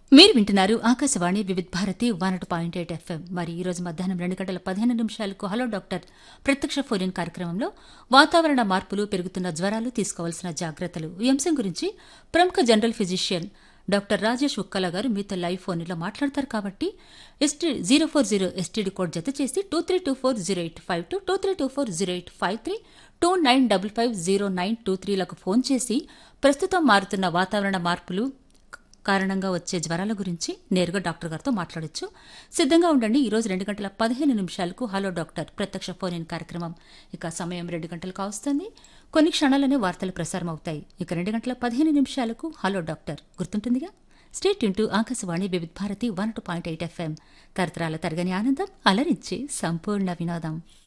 మీరు వింటున్నారు Akashvani Vividh Bharati one point eight FM మరి ఈ రోజు మధ్యాహ్నం రెండు గంటల పదిహేను నిమిషాలకు హలో డాక్టర్ ప్రత్యక్ష ఫోన్ కార్యక్రమంలో వాతావరణ మార్పులు పెరుగుతున్న జ్వరాలు తీసుకోవాల్సిన జాగ్రత్తలు ఈ అంశం గురించి ప్రముఖ general physician doctor Rajesh Ukkala garu మీతో లైవ్ ఫోన్లో మాట్లాడతారు కాబట్టి S T zero four zero STD code జత చేసి two three two four zero eight five two two three two four zero eight five three two nine double five zero nine two త్రీలకు phone చేసి ప్రస్తుతం మారుతున్న వాతావరణ మార్పులు కారణంగా వచ్చే జ్వరాల గురించి నేరుగా డాక్టర్ గారితో మాట్లాడొచ్చు సిద్ధంగా ఉండండి ఈ రోజు రెండు గంటల పదిహేను నిమిషాలకు హలో డాక్టర్ ప్రత్యక్ష ఫోన్ ఇన్ కార్యక్రమం ఇక సమయం రెండు గంటలు కావస్తుంది కొన్ని క్షణాలనే వార్తలు ప్రసారం అవుతాయి ఇక రెండు గంటల పదిహేను నిమిషాలకు హలో డాక్టర్ గుర్తుంటుందిగా stay tuned to Akashvani Vividh Bharati one two point eight FM తరతరాల తరగని ఆనందం అలరించి సంపూర్ణ వినోదం